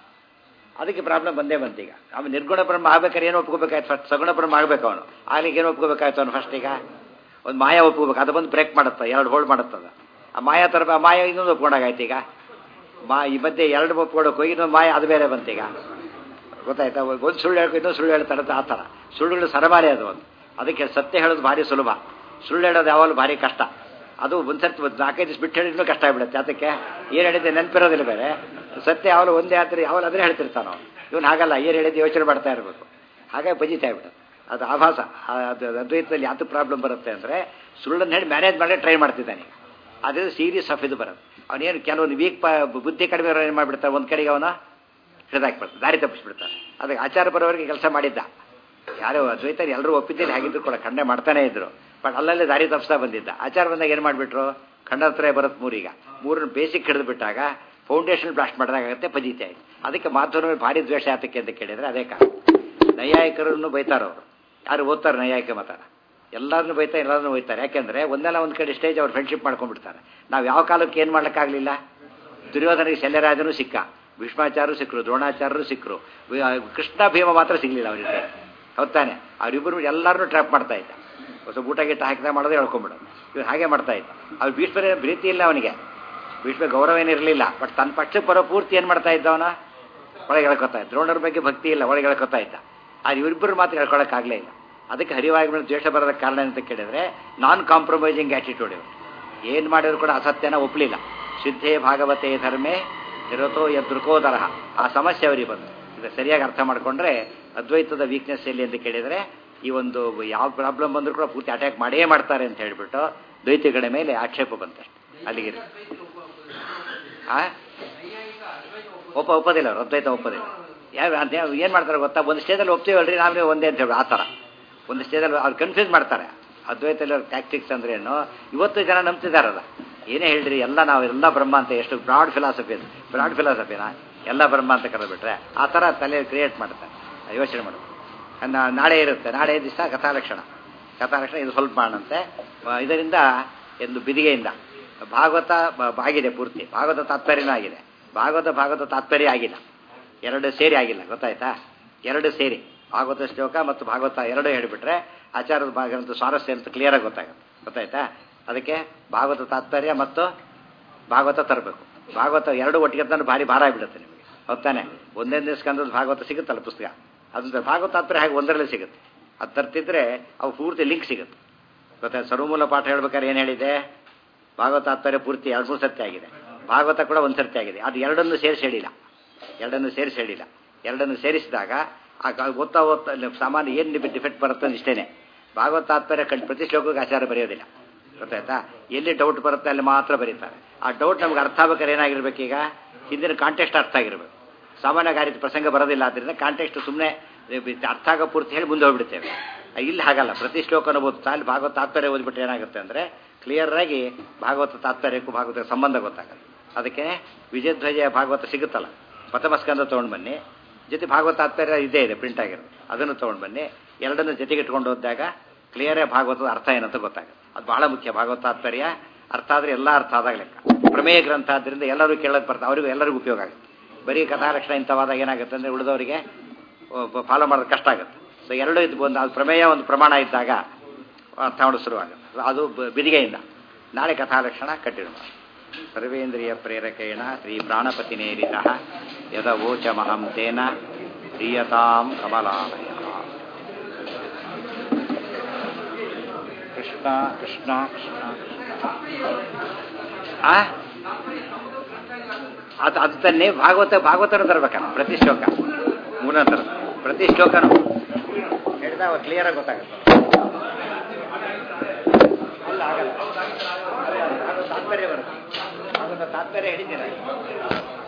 A: ಅದಕ್ಕೆ ಪ್ರಾಬ್ಲಮ್ ಬಂದೇ ಬಂತು ಈಗ ಆಮೇಲೆ ನಿರ್ಗುಣ ಬ್ರಹ್ಮ ಆಗ್ಬೇಕಾದ್ರೆ ಏನು ಒಪ್ಕೋಬೇಕಾಯ್ತು ಫಸ್ಟ್ ಸಗುಣ ಬ್ರಹ್ಮ ಆಗ್ಬೇಕು ಅವನು ಆಗ್ಲಿಕ್ಕೆ ಏನು ಒಪ್ಕೋಬೇಕಾಯ್ತು ಅವನು ಫಸ್ಟ್ ಈಗ ಒಂದು ಮಾಯಾ ಒಪ್ಕೋಬೇಕು ಅದು ಬಂದು ಬ್ರೇಕ್ ಮಾಡುತ್ತೆ ಎರಡು ಹೋಲ್ಡ್ ಮಾಡುತ್ತದ ಆ ಮಾಯಾ ತರ ಆ ಮಾಯಾ ಇನ್ನೊಂದು ಒಪ್ಕೊಂಡಾಗಾಯ್ತು ಈಗ ಮಾ ಈ ಮಧ್ಯೆ ಎರಡು ಒಪ್ಕೊಡೋಕೆ ಹೋಗಿ ಇನ್ನೊಂದು ಮಾಯಾ ಅದು ಬೇರೆ ಬಂತು ಈಗ ಗೊತ್ತಾಯ್ತಾ ಒಂದು ಸುಳ್ಳು ಹೇಳ್ಕೊ ಇನ್ನೊಂದು ಸುಳ್ಳು ಹೇಳ್ತಾರೆ ಆ ಥರ ಸುಳ್ಳುಗಳು ಸರಮಾರಿ ಅದು ಒಂದು ಅದಕ್ಕೆ ಸತ್ಯ ಹೇಳೋದು ಭಾರಿ ಸುಲಭ ಸುಳ್ಳು ಹೇಳೋದು ಯಾವಾಗಲೂ ಭಾರಿ ಕಷ್ಟ ಅದು ಒಂದ್ಸರ್ತಿ ಒಂದು ನಾಲ್ಕೈದು ದಿವಸ ಬಿಟ್ಟು ಹೇಳಿದ್ರು ಕಷ್ಟ ಆಗ್ಬಿಡುತ್ತೆ ಅದಕ್ಕೆ ಏನು ಹೇಳಿದ್ದೆ ನೆನಪಿರೋದಿಲ್ಲ ಬೇರೆ ಸತ್ಯ ಯಾವಾಗಲೂ ಒಂದೇ ಆದ್ರೆ ಯಾವಾಗ ಅದೇ ಹೇಳ್ತಿರ್ತಾನ ಅವನು ಇವನು ಹಾಗಲ್ಲ ಏನು ಹೇಳಿದ್ದು ಯೋಚನೆ ಮಾಡ್ತಾ ಇರಬೇಕು ಹಾಗಾಗಿ ಬಜಿತಾ ಆಗ್ಬಿಡುತ್ತೆ ಅದು ಆಭಾಸ ಆ, ಅದು ಅದ್ವೈತದಲ್ಲಿ ಯಾವುದು ಪ್ರಾಬ್ಲಮ್ ಬರುತ್ತೆ ಅಂದರೆ ಸುಳ್ಳನ್ನು ಹೇಳಿ ಮ್ಯಾನೇಜ್ ಮಾಡಿ ಟ್ರೈ ಮಾಡ್ತಿದ್ದಾನೆ ಅದು ಸೀರಿಯಸ್ ಆಫ್ ಇದು ಬರುತ್ತೆ ಅವನೇನು ಕೆಲವೊಂದು ವೀಕ್ ಪ ಬುದ್ಧಿ ಕಡಿಮೆ ಇರೋರು ಏನು ಮಾಡಿಬಿಡ್ತಾರೆ ಒಂದು ಕಡೆಗೆ ಅವನ ಹಿಡಿದಾಕ್ಬಿಡ್ತಾರೆ ದಾರಿ ತಪ್ಪಿಸ್ಬಿಡ್ತಾರೆ ಅದಕ್ಕೆ ಆಚಾರ ಬರೋವರೆಗೆ ಕೆಲಸ ಮಾಡಿದ್ದ ಯಾರೋ ಅದ್ವೈತ ಎಲ್ಲರೂ ಒಪ್ಪಿದ್ದೇನೆ ಹಾಗಿದ್ರು ಕೂಡ ಖಂಡನೆ ಮಾಡ್ತಾನೆ ಇದ್ರು ಬಟ್ ಅಲ್ಲಲ್ಲೇ ದಾರಿ ತಪ್ಪಿಸ್ತಾ ಬಂದಿದ್ದ ಆಚಾರ ಬಂದಾಗ ಏನು ಮಾಡಿಬಿಟ್ರು ಖಂಡ ಹತ್ರ ಬರುತ್ತೆ ಮೂರೀಗ ಮೂರನ್ನು ಬೇಸಿಕ್ ಹಿಡಿದು ಬಿಟ್ಟಾಗ ಫೌಂಡೇಶನ್ ಬ್ಲಾಸ್ಟ್ ಮಾಡಿದಾಗತ್ತೆ ಪಜಿತೆ ಆಯ್ತು ಅದಕ್ಕೆ ಮಾಧುರ್ಯ ಭಾರಿ ದ್ವೇಷ ಆತಕ್ಕೆ ಅಂತ ಕೇಳಿದ್ರೆ ಅದೇ ಕಾರಣ ನೈಯಾಯಿಕರನ್ನು ಬೈತಾರೆ ಅವರು ಯಾರು ಓದ್ತಾರೆ ನೈಯಾಯಿಕ ಮತಾನ ಎಲ್ಲರನ್ನೂ ಬೈತಾರೆ ಎಲ್ಲರನ್ನೂ ಬೈತಾರೆ ಯಾಕೆಂದ್ರೆ ಒಂದಲ್ಲ ಒಂದು ಕಡೆ ಸ್ಟೇಜ್ ಅವ್ರು ಫ್ರೆಂಡ್ಶಿಪ್ ಮಾಡ್ಕೊಂಡ್ಬಿಡ್ತಾರೆ ನಾವು ಯಾವ ಕಾಲಕ್ಕೆ ಏನು ಮಾಡ್ಲಿಕ್ಕಾಗಲಿಲ್ಲ ದುರ್ಯೋಧನಿಗೆ ಶಲ್ಯರಾಜನು ಸಿಕ್ಕ ಭೀಷ್ಮಾಚಾರ್ಯರು ಸಿಕ್ಕರು ದ್ರೋಣಾಚಾರ್ಯರು ಸಿಕ್ಕರು ವಿ- ಕೃಷ್ಣ ಭೀಮ ಮಾತ್ರ ಸಿಗಲಿಲ್ಲ ಅವರಿಗೆ ಹೌದಾನೆ ಅವರಿಬ್ಬರು ಎಲ್ಲರನ್ನೂ ಟ್ರ್ಯಾಪ್ ಮಾಡ್ತಾ ಇದ್ದ ಹೊಸ ಊಟ ಗೀಟ ಹಾಕಿದ ಮಾಡೋದೇ ಹೇಳ್ಕೊಂಬಿಡೋದು ಇವ್ರು ಹಾಗೆ ಮಾಡ್ತಾ ಇದ್ದ ಅವ್ರು ಭೀಷ್ಮರ ಪ್ರೀತಿ ಇಲ್ಲ ಅವನಿಗೆ ಭೀಷ್ಮ ಗೌರವ ಏನಿರಲಿಲ್ಲ ಬಟ್ ತನ್ನ ಪಕ್ಷಕ್ಕೆ ಬರೋ ಪೂರ್ತಿ ಏನು ಮಾಡ್ತಾ ಇದ್ದ ಅವನ ಒಳಗೆ ಹೇಳ್ಕೊತಾ ಇದ್ದ ದ್ರೋಣರ ಬಗ್ಗೆ ಭಕ್ತಿ ಇಲ್ಲ ಒಳಗೆ ಹೇಳ್ಕೊತಾ ಇದ್ದ ಅದು ಇವರಿಬ್ಬರು ಮಾತ್ರ ಹೇಳ್ಕೊಳಕ್ಕಾಗಲೇ ಇಲ್ಲ ಅದಕ್ಕೆ ಹರಿವಾಗಿ ಮೇಲೆ ದ್ವೇಷ ಬರೋದಕ್ಕೆ ಕಾರಣ ಅಂತ ಕೇಳಿದ್ರೆ ನಾನ್ ಕಾಂಪ್ರಮೈಸಿಂಗ್ ಆಟಿಟ್ಯೂಡ್ ಇವರು ಏನು ಮಾಡಿದ್ರು ಕೂಡ ಅಸತ್ಯನ ಒಪ್ಪಲಿಲ್ಲ ಸಿದ್ಧೇ ಭಾಗವತೆ ಧರ್ಮೇ ನಿರತೋ ಯದೃಕೋದರ ಆ ಸಮಸ್ಯೆ ಅವರಿಗೆ ಬಂತು ಇದು ಸರಿಯಾಗಿ ಅರ್ಥ ಮಾಡ್ಕೊಂಡ್ರೆ ಅದ್ವೈತದ ವೀಕ್ನೆಸ್ ಎಲ್ಲಿ ಅಂತ ಕೇಳಿದರೆ ಈ ಒಂದು ಯಾವ ಪ್ರಾಬ್ಲಮ್ ಬಂದರೂ ಕೂಡ ಪೂರ್ತಿ ಅಟ್ಯಾಕ್ ಮಾಡೇ ಮಾಡ್ತಾರೆ ಅಂತ ಹೇಳ್ಬಿಟ್ಟು ದ್ವೈತಿಗಳ ಮೇಲೆ ಆಕ್ಷೇಪ ಬಂತಷ್ಟೆ ಅಲ್ಲಿಗೆ ಆ ಒಪ್ಪ ಒಪ್ಪೋದಿಲ್ಲ ಅವ್ರು ಅದ್ವೈತ ಒಪ್ಪೋದಿಲ್ಲ ಯಾವ ಏನು ಮಾಡ್ತಾರೆ ಗೊತ್ತಾ ಒಂದು ಸ್ಟೇಜಲ್ಲಿ ಒಪ್ತೀವಲ್ರಿ ನಾವೇ ಒಂದೇ ಅಂತ ಹೇಳಿ ಆ ಥರ ಒಂದು ಸ್ಟೇಜಲ್ಲಿ ಅವ್ರು ಕನ್ಫ್ಯೂಸ್ ಮಾಡ್ತಾರೆ ಅದ್ವೈತಲ್ಲಿ ಅವ್ರ ಟ್ಯಾಕ್ಟಿಕ್ಸ್ ಅಂದ್ರೆ ಏನು ಇವತ್ತು ಜನ ನಂಬ್ತಿದಾರಲ್ಲ ಏನೇ ಹೇಳ್ರಿ ಎಲ್ಲ ನಾವು ಎಲ್ಲ ಬ್ರಹ್ಮ ಅಂತ ಎಷ್ಟು ಬ್ರಾಡ್ ಫಿಲಾಸಫಿ ಅದು ಬ್ರಾಡ್ ಫಿಲಾಸಫಿನ ಎಲ್ಲ ಬ್ರಹ್ಮ ಅಂತ ಕರೆದ್ಬಿಟ್ರೆ ಆ ಥರ ತಲೆ ಕ್ರಿಯೇಟ್ ಮಾಡ್ತಾರೆ ಯೋಚನೆ ಮಾಡೋದು ನಾ- ನಾಳೆ ಇರುತ್ತೆ ನಾಳೆ ದಿವಸ ಕಥಾಲಕ್ಷಣ ಕಥಾಲಕ್ಷಣ ಇದು ಸ್ವಲ್ಪ ಮಾಡಂತೆ ಇದರಿಂದ ಒಂದು ಬಿದಿಗೆಯಿಂದ ಭಾಗವತ ಬ- ಆಗಿದೆ ಪೂರ್ತಿ ಭಾಗವತ ತಾತ್ಪರ್ಯನೂ ಆಗಿದೆ ಭಾಗವತ ಭಾಗವತ ತಾತ್ಪರ್ಯ ಆಗಿಲ್ಲ ಎರಡು ಸೇರಿ ಆಗಿಲ್ಲ ಗೊತ್ತಾಯ್ತಾ ಎರಡು ಸೇರಿ ಭಾಗವತ ಶ್ಲೋಕ ಮತ್ತು ಭಾಗವತ ಎರಡು ಹೇಳಿಬಿಟ್ರೆ ಆಚಾರದ ಭಾಗ ಅಂತ ಸ್ವಾರಸ್ಯ ಅಂತ ಕ್ಲಿಯರಾಗಿ ಗೊತ್ತಾಗುತ್ತೆ ಗೊತ್ತಾಯ್ತಾ ಅದಕ್ಕೆ ಭಾಗವತ ತಾತ್ಪರ್ಯ ಮತ್ತು ಭಾಗವತ ತರಬೇಕು ಭಾಗವತ ಎರಡು ಒಟ್ಟಿಗೆ ತಂದ್ರೆ ಭಾರಿ ಭಾರ ಆಗಿಬಿಡುತ್ತೆ ನಿಮಗೆ ಹೊತ್ತಾನೆ ಒಂದೇ ಸ್ಕಂದದ ಭಾಗವತ ಸಿಗುತ್ತಲ್ಲ ಪುಸ್ತಕ ಅದ್ರ ಭಾಗವತ ತಾತ್ಪರ್ಯ ಹಾಗೆ ಒಂದರಲ್ಲೇ ಸಿಗುತ್ತೆ ಅದು ತರ್ತಿದ್ರೆ ಅವು ಪೂರ್ತಿ ಲಿಂಕ್ ಸಿಗುತ್ತೆ ಗೊತ್ತಾಯ್ತು ಸರ್ವಮೂಲ ಪಾಠ ಹೇಳ್ಬೇಕಾದ್ರೆ ಏನು ಹೇಳಿದೆ ಭಾಗವತ ತಾತ್ಪರ್ಯ ಪೂರ್ತಿ ಎರಡು ಮೂರು ಸರ್ತಿ ಆಗಿದೆ ಭಾಗವತ ಕೂಡ ಒಂದು ಸರ್ತಿ ಆಗಿದೆ ಅದು ಎರಡನ್ನು ಸೇರಿಸಿ ಹೇಳಿಲ್ಲ ಎರಡನ್ನು ಸೇರಿಸಿ ಹೇಳಿಲ್ಲ ಎರಡನ್ನು ಸೇರಿಸಿದಾಗ ಆ ಗ- ಓದ್ತಾ ಓದ್ತಾ ಇಲ್ಲಿ ಸಾಮಾನ್ಯ ಏನು ಡಿಫೆಕ್ಟ್ ಬರುತ್ತೆ ಅಂತ ಇಷ್ಟೇನೆ ಭಾಗವತ ತಾತ್ಪರ್ಯ ಕಂಡು ಪ್ರತಿ ಶ್ಲೋಕಕ್ಕೆ ಆಚಾರ ಬರೆಯೋದಿಲ್ಲ ಗೊತ್ತಾಯ್ತಾ ಎಲ್ಲಿ ಡೌಟ್ ಬರುತ್ತೆ ಅಲ್ಲಿ ಮಾತ್ರ ಬರೀತಾರೆ ಆ ಡೌಟ್ ನಮ್ಗೆ ಅರ್ಥ ಆಗ್ಬೇಕಾದ್ರೆ ಏನಾಗಿರ್ಬೇಕೀಗ ಹಿಂದಿನ ಕಾಂಟೆಕ್ಸ್ಟ್ ಅರ್ಥ ಆಗಿರ್ಬೇಕು ಸಾಮಾನ್ಯವಾಗಿ ಆ ರೀತಿ ಪ್ರಸಂಗ ಬರೋದಿಲ್ಲ ಆದ್ದರಿಂದ ಕಾಂಟೆಕ್ಸ್ಟ್ ಸುಮ್ಮನೆ ಅರ್ಥ ಆಗೋ ಪೂರ್ತಿ ಹೇಳಿ ಮುಂದೆ ಹೋಗ್ಬಿಡ್ತೇವೆ ಇಲ್ಲಿ ಹಾಗಲ್ಲ ಪ್ರತಿ ಶ್ಲೋಕನ ಓದ್ತಾ ಅಲ್ಲಿ ಭಾಗವತ ತಾತ್ಪರ್ಯ ಓದ್ಬಿಟ್ರೆ ಏನಾಗುತ್ತೆ ಅಂದರೆ ಕ್ಲಿಯರ್ ಆಗಿ ಭಾಗವತ ತಾತ್ಪರ್ಯಕ್ಕೂ ಭಾಗವತ ಸಂಬಂಧ ಗೊತ್ತಾಗುತ್ತೆ ಅದಕ್ಕೆ ವಿಜಯಧ್ವಜ ಭಾಗವತ ಸಿಗುತ್ತಲ್ಲ ಪಥಮಸ್ಕಂದ ತೊಗೊಂಡು ಬನ್ನಿ ಜೊತೆ ಭಾಗವತ ತಾತ್ಪರ್ಯ ಇದೇ ಇದೆ ಪ್ರಿಂಟ್ ಆಗಿರೋದು ಅದನ್ನು ತೊಗೊಂಡು ಬನ್ನಿ ಎರಡನ್ನು ಜೊತೆಗೆ ಇಟ್ಕೊಂಡು ಹೋದಾಗ ಕ್ಲಿಯರೇ ಭಾಗವತದ ಅರ್ಥ ಏನಂತ ಗೊತ್ತಾಗುತ್ತೆ ಅದು ಬಹಳ ಮುಖ್ಯ ಭಾಗವತ ತಾತ್ಪರ್ಯ ಅರ್ಥ ಆದರೆ ಎಲ್ಲ ಅರ್ಥ ಆದಾಗ ಲೆಕ್ಕ ಪ್ರಮೇಯ ಗ್ರಂಥ ಆದ್ದರಿಂದ ಎಲ್ಲರೂ ಕೇಳೋದು ಬರ್ತಾರೆ ಅವರಿಗೂ ಎಲ್ಲರಿಗೂ ಉಪಯೋಗ ಆಗುತ್ತೆ ಬರೀ ಕಥಾಲಕ್ಷಣ ಇಂಥವಾದಾಗ ಏನಾಗುತ್ತೆ ಅಂದರೆ ಉಳಿದವರಿಗೆ ಫಾಲೋ ಮಾಡೋದು ಕಷ್ಟ ಆಗುತ್ತೆ ಸೊ ಎರಡು ಇದು ಒಂದು ಅದು ಪ್ರಮೇಯ ಒಂದು ಪ್ರಮಾಣ ಇದ್ದಾಗ ಅರ್ಥ ಮಾಡೋದು ಶುರುವಾಗುತ್ತೆ ಅದು ಬ- ಬಿದಿಗೆಯಿಂದ ನಾಳೆ ಕಥಾಲಕ್ಷಣ ಕಂಟಿನ್ಯೂ ಮಾಡಿ ಸರ್ವೇಂದ್ರಿಯ ಪ್ರೇರಕೇಣ ಶ್ರೀ ಪ್ರಾಣಪತಿನೇರಿತ ಯದವೋಚ ಮಹಂ ತೇನ ಪ್ರಿಯತಾಂ ಕಮಲಾಲಯ ಕೃಷ್ಣ ಕೃಷ್ಣ ಕೃಷ್ಣ ಆ ಅದು ಅದು ತನ್ನೇ ಭಾಗವತ ಭಾಗವತನ ತರಬೇಕಲ್ಲ ಪ್ರತಿ ಶ್ಲೋಕ ಮೂರನೇ ತರ ಪ್ರತಿ ಶ್ಲೋಕನು ಹೇಳಿದಾಗ ಕ್ಲಿಯರ್ ಆಗಿ ಗೊತ್ತಾಗುತ್ತೆ ಅಲ್ಲ ಆಗಲ್ಲ ಭಾಗವತ ತಾತ್ಪರ್ಯ ಬರುತ್ತೆ ಭಾಗವತ ತಾತ್ಪರ್ಯ ಹಿಡಿತೀರ